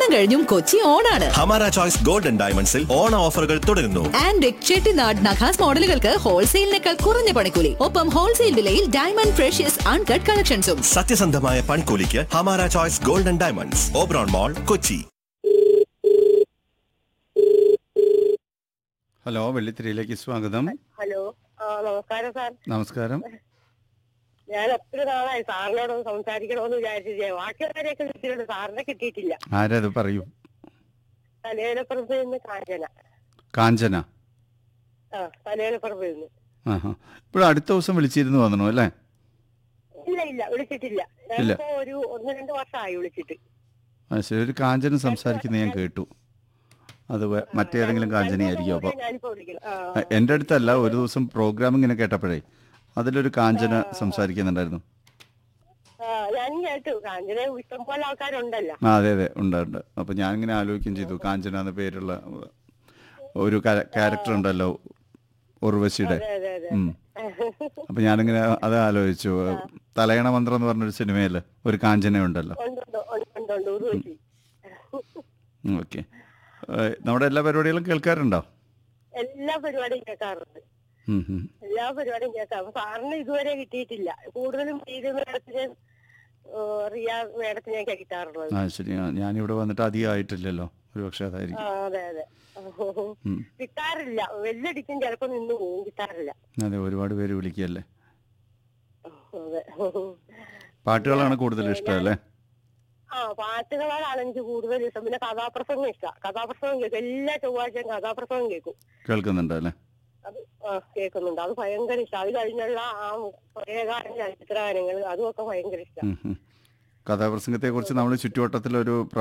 ഓണം കഴിഞ്ഞും കൊച്ചി ഓണാണ് ഹമാര ചോയ്സ് ഗോൾഡൻ ഡയമണ്ട്സിൽ ഓണ ഓഫറുകൾ തുടരുന്നു ആൻഡ് ചെട്ടിനാട് നഖാസ് മോഡലുകൾക്ക് ഹോൾസെയിലിനേക്കാൾ കുറഞ്ഞ പണിക്കൂലി ഒപ്പം ഹോൾസെയിൽ വിലയിൽ ഡയമണ്ട് ഫ്രഷ്യസ് അൺകട്ട് കളക്ഷൻസും സത്യസന്ധമായ പണിക്കൂലിക്ക് Hamara choice golden diamonds Oberon mall Kochi hello വെള്ളിത്തിരയിലേക്ക് സ്വാഗതം ഹലോ ആ നമസ്കാരം സാർ നമസ്കാരം ഞാൻ ഒത്തിരി നാളായി സാറിനോടൊന്ന് സംസാരിക്കണമെന്ന് വിചാരിച്ചിട്ടേ ബാക്കിയുള്ളവരെയൊക്കെ വിളിച്ചിട്ടുണ്ട് സാറിനെ കിട്ടിയിട്ടില്ല ആരത് പറയൂ തലയിലപ്പുറത്ത് നിന്ന് കാഞ്ചന കാഞ്ചന ആ തലയിലപ്പുറത്ത് നിന്ന് ആഹാ ഇപ്പോൾ അടുത്ത ദിവസം വിളിച്ചിരുന്നു വന്നു അല്ലേ ഇല്ല ഇല്ല വിളിച്ചിട്ടില്ല ഇല്ല. ഞാനിപ്പോ ഒരു ഒന്ന് രണ്ട് വർഷമായി വിളിച്ചിട്ട് ആ ശരി ഒരു കാഞ്ചന സംസാരിക്കുന്നത് ഞാൻ കേട്ടു അത് വേ- മറ്റേതെങ്കിലും കാഞ്ചനയായിരിക്കും അപ്പോൾ ഞാനിപ്പോ വിളിക്കണം ആ എൻ്റെ അടുത്തല്ല ഒരു ദിവസം പ്രോഗ്രാം ഇങ്ങനെ കേട്ടപ്പോഴേ അതിലൊരു കാഞ്ചന സംസാരിക്കുന്നുണ്ടായിരുന്നു ആ, ഞാനും കേട്ടു കാഞ്ചന ഇഷ്ടം പോലെ ആൾക്കാരുണ്ടല്ലോ ആ അതെ അതെ ഉണ്ട് ഉണ്ട് അപ്പോൾ ഞാനിങ്ങനെ ആലോചിക്കുകയും ചെയ്തു കാഞ്ചന എന്ന പേരുള്ള ഒരു ക്യാരക്ടർ ഉണ്ടല്ലോ ഉർവശിയുടെ അതെ അതെ അതെ ഉം. അപ്പൊ ഞാനിങ്ങനെ അത് ആലോചിച്ചു തലയണ മന്ത്രം എന്ന് പറഞ്ഞൊരു സിനിമയിൽ ഒരു കാഞ്ചന ഉണ്ടല്ലോ ഉണ്ട് ഉണ്ട് ഉണ്ട് ഉണ്ട് ഉണ്ട് ഉറുവശി ഓക്കെ നമ്മുടെ എല്ലാ പരിപാടികളും കേൾക്കാറുണ്ടോ എല്ലാ പരിപാടിയും കേൾക്കാറുണ്ട് ഉം, ഉം. എല്ലാ പരിപാടിയും കേൾക്കാം അപ്പൊ സാറിന് ഇതുവരെ കിട്ടിയിട്ടില്ല കൂടുതലും ചെയ്ത് മേഡത്തിന് റിയ മേഡത്തിനെ കിട്ടാറുള്ളത് ആ ശരി ആ, ഞാനിവിടെ വന്നിട്ട് അധികം ആയിട്ടില്ലല്ലോ ഒരു പക്ഷെ ആ അതായിരിക്കും അതെ അതെ ഉം. കിട്ടാറില്ല വെല്ലടിക്കും ചിലപ്പോ നിന്ന് പോകും കിട്ടാറില്ല അതെ ഒരുപാട് പേര് വിളിക്കുകയല്ലേ അതെ പാട്ടുകളാണ് കൂടുതൽ ഇഷ്ടം അല്ലേ ആ പാട്ടുകളാണ് എനിക്ക് കൂടുതൽ ഇഷ്ടം പിന്നെ കഥാപ്രസംഗം ഇഷ്ടം കഥാപ്രസംഗം കേൾക്കും എല്ലാ ചൊവ്വാഴ്ചയും കഥാപ്രസംഗം കേൾക്കും കേൾക്കുന്നുണ്ട് അല്ലേ അത് ആ കേൾക്കുന്നുണ്ട് അത് ഭയങ്കര ഇഷ്ടം അത് കഴിഞ്ഞുള്ള ആ പഴയകാല ചലച്ചിത്ര ഗാനങ്ങൾ അതുമൊക്കെ ഭയങ്കര ഇഷ്ടം ഉം, ഉം. കഥാപ്രസംഗത്തെ കുറിച്ച് നമ്മൾ ചുറ്റുവട്ടത്തിലൊരു